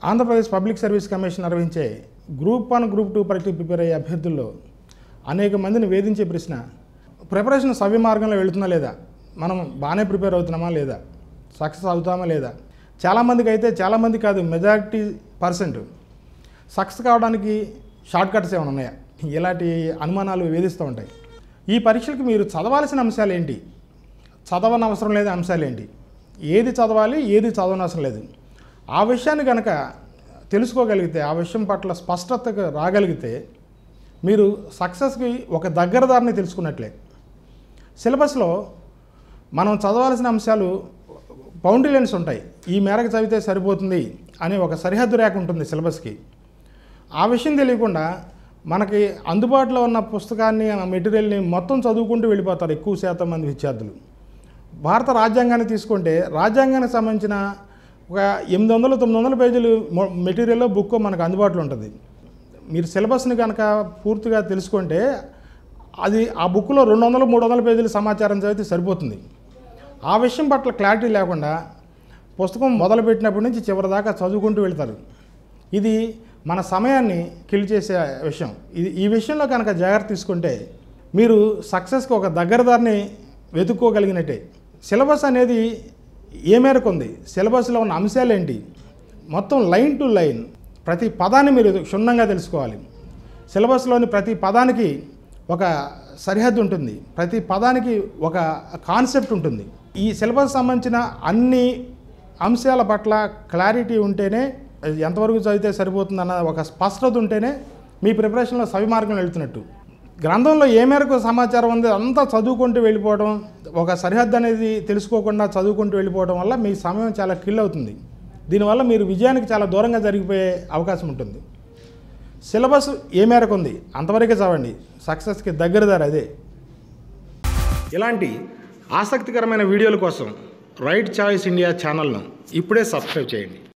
Andhra Pradesh public service commission నిర్వహించే group one group two పరీక్షలు prepare అయ్యే అభ్యర్థుల్లో అనేక మందిని వేధించే ప్రశ్న ప్రిపరేషన్ సవ్య మార్గంలో వెళుతుందా లేదా మనం బాగానే ప్రిపేర్ అవుతున్నామా లేదా సక్సెస్ అవుతామా లేదా చాలామందికి అయితే చాలామంది కాదు మెజారిటీ పర్సెంట్ సక్సెస్ కావడానికి షార్ట్ కట్స్ ఏమైనా ఉన్నాయా ఇలాంటి అనుమానాలు వేధిస్తూ ఉంటాయి ఈ పరీక్షలకు మీరు చదవాల్సిన అంశాలు ఏంటి చదవని అవసరం లేని అంశాలు ఏంటి ఏది చదవాలి ఏది చదవనవసరం లేదు ఆ విషయాన్ని కనుక తెలుసుకోగలిగితే ఆ విషయం పట్ల స్పష్టతగా రాగలిగితే మీరు సక్సెస్కి ఒక దగ్గర దారిని తెలుసుకున్నట్లే సిలబస్లో మనం చదవాల్సిన అంశాలు బౌండరీ లైన్స్ ఉంటాయి ఈ మేరకు చదివితే సరిపోతుంది అనే ఒక సరిహద్దు రేఖ ఉంటుంది సిలబస్కి ఆ విషయం తెలియకుండా మనకి అందుబాటులో ఉన్న పుస్తకాన్ని ఆ మెటీరియల్ని మొత్తం చదువుకుంటూ వెళ్ళిపోతారు ఎక్కువ శాతం మంది విద్యార్థులు భారత రాజ్యాంగాన్ని తీసుకుంటే రాజ్యాంగానికి సంబంధించిన ఒక ఎనిమిది వందలు తొమ్మిది వందల పేజీలు మొ- మెటీరియల్లో బుక్ మనకు అందుబాటులో ఉంటుంది మీరు సిలబస్ని కనుక పూర్తిగా తెలుసుకుంటే అది ఆ బుక్లో రెండు వందలు మూడు వందల పేజీల సమాచారం చదివితే సరిపోతుంది ఆ విషయం పట్ల క్లారిటీ లేకుండా పుస్తకం మొదలుపెట్టినప్పటి నుంచి చివరి దాకా చదువుకుంటూ వెళ్తారు ఇది మన సమయాన్ని కిల్ చేసే విషయం ఇది ఈ విషయంలో కనుక జాగ్రత్త తీసుకుంటే మీరు సక్సెస్కి ఒక దగ్గరదారిని వెతుక్కోగలిగినట్టే సిలబస్ అనేది ఏ మేరకు ఉంది సిలబస్లో ఉన్న అంశాలు ఏంటి మొత్తం లైన్ టు లైన్ ప్రతి పదాన్ని మీరు క్షుణ్ణంగా తెలుసుకోవాలి సిలబస్లోని ప్రతి పదానికి ఒక సరిహద్దు ఉంటుంది ప్రతి పదానికి ఒక కాన్సెప్ట్ ఉంటుంది ఈ సిలబస్ సంబంధించిన అన్ని అంశాల పట్ల క్లారిటీ ఉంటేనే అది ఎంతవరకు చదివితే సరిపోతుందన్న ఒక స్పష్టత ఉంటేనే మీ ప్రిపరేషన్లో సవి మార్గం వెళ్తున్నట్టు గ్రంథంలో ఏ మేరకు సమాచారం ఉంది అంతా చదువుకుంటూ వెళ్ళిపోవడం ఒక సరిహద్దు అనేది తెలుసుకోకుండా చదువుకుంటూ వెళ్ళిపోవడం వల్ల మీ సమయం చాలా కిల్ అవుతుంది దీనివల్ల మీరు విజయానికి చాలా దూరంగా జరిగిపోయే అవకాశం ఉంటుంది సిలబస్ ఏ మేరకు ఉంది అంతవరకే చదవండి సక్సెస్కి దగ్గర దారి అదే ఇలాంటి ఆసక్తికరమైన వీడియోల కోసం రైట్ చాయిస్ ఇండియా ఛానల్ను ఇప్పుడే సబ్స్క్రైబ్ చేయండి